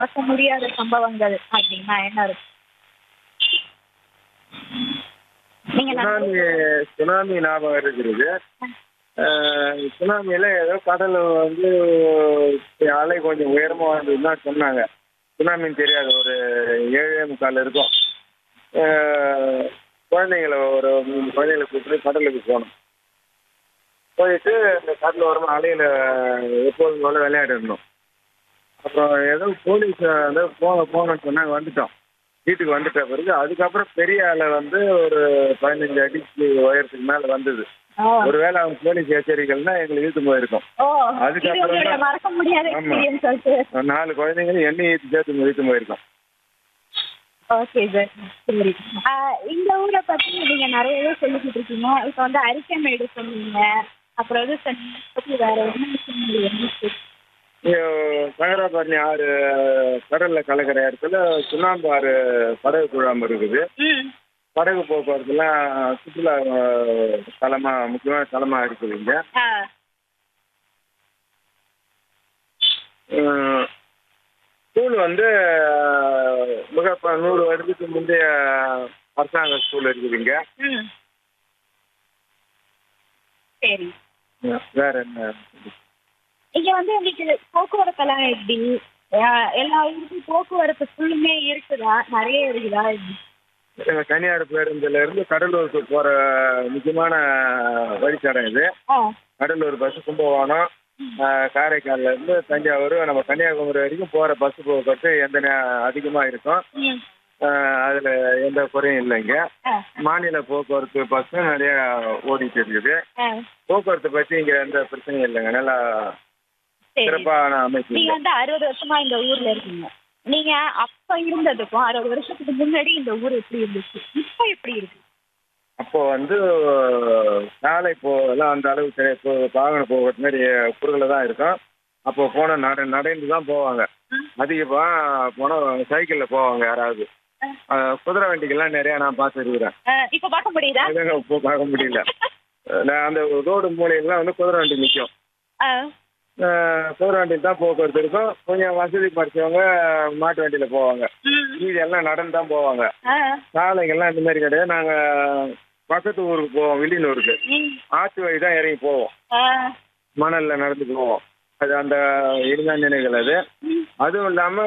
மறக்க முடியாத சம்பவங்கள் அப்படின்னா என்ன இருக்கு நீங்க நான் சுனாமி சுனாமி ஞாபகம் இருக்கிறது அஹ், சுனாமியில ஏதோ கடல் வந்து அலை கொஞ்சம் உயரமா வந்ததுன்னா சொன்னாங்க சுனாமின்னு தெரியாது ஒரு ஏழே முக்கால் இருக்கும் அஹ், குழந்தைங்கள ஒரு மூணு குழந்தைங்களை கூப்பிட்டு கடலுக்கு போனோம் போயிட்டு இந்த கடல் ஓரமாக அலையில எப்போதும் போல விளையாடிருந்தோம் அப்புறம் ஏதோ போலீஸ் ஏதோ போக போகணும்னு சொன்னாங்க வந்துட்டோம் வீட்டுக்கு வந்துட்ட பிறகு அதுக்கப்புறம் பெரிய அலை வந்து ஒரு பதினஞ்சு அடிக்கு உயரத்துக்கு மேல வந்தது ஓ ஒருவேளை அவங்க போலீஸ் எச்சரிக்கைகள்னா எங்களுக்கு இழுத்து போயிருக்கோம் ஓ அதுக்கப்புறம் இது உங்களோட தான்- மறக்க முடியாத ஆமா. எக்ஸ்பீரியன்ஸ் சொல்லிட்டு நாலு குழந்தைங்களும் எண்ணெய் ஏற்றி சேர்த்து இழுத்து போயிருக்கோம் ஓகே சார் சரி ஆஹ் இந்த ஊரை பத்தி நீங்க நிறையவே சொல்லிக்கிட்டு இருக்கீங்க இப்போ வந்து அரிக்கமேடு சொன்னீங்க அப்புறம் வந்து சொன்னீங்க பத்தி வேற என்ன விஷயம் இருந்துச்சு சங்கராபரணி ஆறு கடல்ல கலக்கிற இடத்துல சுண்ணாம்பு ஆறு படகு குழாம் இருக்குது ம் படகு போக்குவரத்துலாம் சுற்றுலா அஹ், தலமா முக்கியமான தலமா இருக்குது இங்க ஆ அஹ், ஸ்கூல் வந்து அஹ், மிக ப- நூறு வருடத்துக்கு முந்தைய அரசாங்க ஸ்கூல் இருக்குது இங்க ம் சரி வேற என்ன இங்க வந்து உங்களுக்கு போக்குவரத்தெல்லாம் எப்படி ஆஹ் எல்லா ஊருக்கும் போக்குவரத்து ஃபுல்லுமே இருக்குதா நிறைய இருக்குதா எப்படி? எங்க தனியார் பேருந்துல இருந்து கடலூருக்கு போற முக்கியமான வழித்தடம் இது ஆ கடலூர் பஸ் கும்பகோணம் அஹ், காரைக்கால்ல இருந்து தஞ்சாவூர் நம்ம கன்னியாகுமரி வரைக்கும் போற பஸ் போக்குவரத்து எந்த நே- அதிகமா இருக்கும் ம் அஹ், அதுல எந்த குறையும் இல்லைங்க ஆ மாநில போக்குவரத்து பஸ் நிறைய ஓடிட்டு இருக்குது ஆ போக்குவரத்து பத்தி இங்க எந்த பிரச்சனையும் இல்லைங்க நல்லா சரி சிறப்பான அமைப்பு நீங்க இங்க. வந்து அறுபது வருஷமா இந்த ஊர்ல இருக்கீங்க நீங்க அப்ப இருந்ததுக்கும் அறுபது வருஷத்துக்கு முன்னாடி இந்த ஊர் எப்படி இருந்துச்சு இப்ப எப்படி இருக்கு அப்போ வந்து சாலை போ எல்லாம் அந்த அளவுக்கு கிடையாது இப்போ வாகன போக்குவரத்து மாதிரி குறுகல தான் இருக்கும் அப்போ போன நட நடந்து தான் போவாங்க அதிகமா போனால் சைக்கிளில் போவாங்க யாராவது அஹ், குதிரை வண்டிக்கெல்லாம் நிறையா நான் பார்த்துருக்குறேன் அஹ் இப்ப பார்க்க முடியுதா அதுங்க இப்போ பார்க்க முடியல நான் அந்த ரோடு மூலையெல்லாம் வந்து குதிரை வண்டி நிற்கும் அஹ் குதிரை வண்டியில் தான் போக்குவரத்து இருக்கும் கொஞ்சம் வசதி படிச்சவங்க மாட்டு வண்டியில் போவாங்க ம். மீதி எல்லாம் நடந்து தான் போவாங்க அஹ் சாலைகள்லாம் இந்த மாதிரி கிடையாது நாங்கள் பக்கத்து ஊருக்கு போவோம் வில்லியனூருக்கு ம். ஆற்று வழி தான் இறங்கி போவோம் அஹ் மணல்ல நடந்து போவோம் அது அந்த இனிமையான நினைவுகள் அது அதுவும் இல்லாம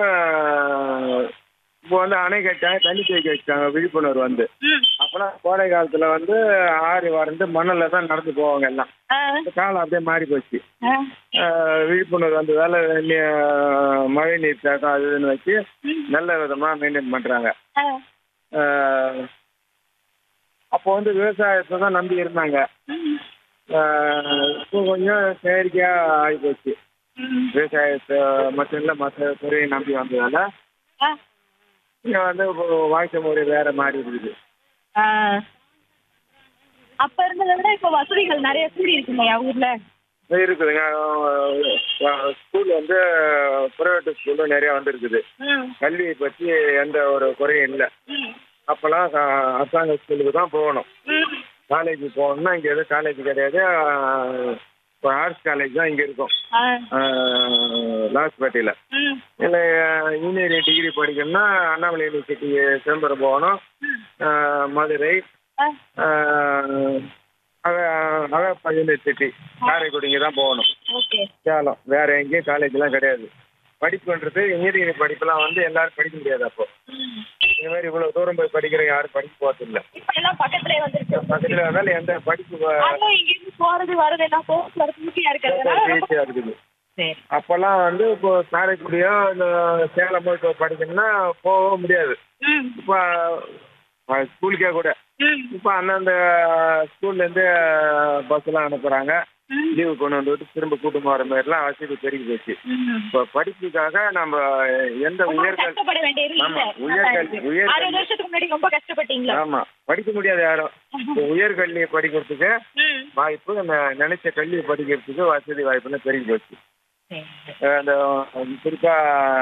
இப்போ வந்து அணை கட்டாங்க தண்ணி தேக்கி வச்சாங்க விழிப்புணர்வு வந்து ம். அப்போலாம் கோடை காலத்துல வந்து ஆறு வறண்டு மணல்ல தான் நடந்து போவாங்க எல்லாம் அஹ் இந்த காலம் அப்படியே மாறி போச்சு அஹ் ஆஹ் விழிப்புணர்வு வந்ததால நீ- மழை நீர் தேக்கம் அது இதுன்னு வச்சு நல்ல விதமா மெயின்டைன் பண்றாங்க அஹ் ஆஹ் அப்போ வந்து விவசாயத்தை தான் நம்பி இருந்தாங்க ம். ஆஹ் இப்போ கொஞ்சம் செயற்கையா ஆகி போச்சு ம். விவசாயத்தை மட்டும் இல்லை மற்ற துறையை நம்பி வந்ததால அஹ் இங்க வந்து இப்போ வாழ்க்கை முறை வேற மாறி இருக்குது அஹ் அப்ப இருந்ததை விட இப்ப வசதிகள் நிறைய கூடி இருக்குங்க என் ஊர்ல இருக்குதுங்க ஸ்கூல் வந்து ப்ரைவேட் ஸ்கூலும் நிறைய வந்துருக்குது ம். கல்வியை பற்றி எந்த ஒரு குறையும் இல்லை ம். அப்போல்லாம் அஹ், அரசாங்க ஸ்கூலுக்கு தான் போகணும் ம். காலேஜ் போகணும்னா இங்கே எதுவும் காலேஜ் கிடையாது இப்போ ஆர்ட்ஸ் காலேஜ் தான் இங்கே இருக்கும் அஹ் லாஸ்பேட்டையில் ம். இல்லை இன்ஜினியரிங் டிகிரி படிக்கணும்னா அண்ணாமலை யூனிவர்சிட்டி சிதம்பரம் போகணும் அஹ், மதுரை அஹ் அஹ், அக- அழகப்பா யூனிவர்சிட்டி காரைக்குடி இங்கே தான் போகணும் ஓகே சேலம் வேற எங்கேயும் காலேஜ்லாம் கிடையாது படிப்புன்றது இன்ஜினியரிங் படிப்புலாம் வந்து எல்லாரும் படிக்க முடியாது அப்போ ம். இந்த மாதிரி இவ்வளோ தூரம் போய் படிக்கிற யாரும் படிக்க போகிறது இல்லை இப்ப எல்லாம் பக்கத்துலயே வந்துருச்சு பக்கத்தில் வந்தாலும் எந்த படிப்பு அதுவும் இங்க இருந்து போறது வர்றது எல்லாம் போக்குவரத்து ஈஸியா இருக்கிறதுனால ரொம்ப- ஈஸியாக இருக்குது சரி அப்போல்லாம் வந்து இப்போ காரைக்குடியோ இந்த சேலமோ இப்போ படிக்கணும்னா போக முடியாது ம் இப்போ ஸ்கூலுக்கே கூட ம் இப்போ அந்தந்த ஸ்கூல்லேருந்து பஸ்ஸெல்லாம் அனுப்புகிறாங்க ம். லீவு கொண்டு வந்து விட்டு திரும்ப கூட்டம் வர மாதிரிலாம் வசதி பெருகி போச்சு ம். இப்போ படிப்புக்காக நம்ம எந்த ரொம்ப உயர்கல்வி கஷ்டப்பட வேண்டியது இல்ல. ஆமா, நல்லா உயர்கல்வி- இருக்கு. உயர்கல்வி- அறுபது வருஷத்துக்கு முன்னாடி ரொம்ப கஷ்டப்பட்டீங்களா ஆமாம் படிக்க முடியாது யாரும் இப்போ உயர்கல்வியை படிக்கிறதுக்கு ம். வாய்ப்பு அந்த நினைச்ச கல்வியை படிக்கிறதுக்கு வசதி வாய்ப்புலாம் பெருகி போச்சு சரி. அஹ் அந்த குறிப்பா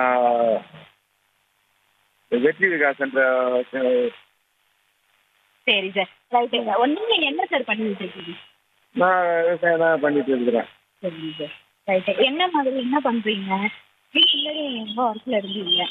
வெற்றி விகாசன்ற அஹ், சரி சார் ரைட்டுங்க ஒன்று நீங்க என்ன சார் பண்ணிட்டு இருக்கீங்க நான் விவசாயம் தான் பண்ணிட்டு இருக்கிறேன் சரிங்க சார் ரைட்டு என்ன மாதிரி என்ன பண்றீங்க இதுக்கு முன்னாடி நீங்க எங்க ஒர்க்ல இருந்தீங்க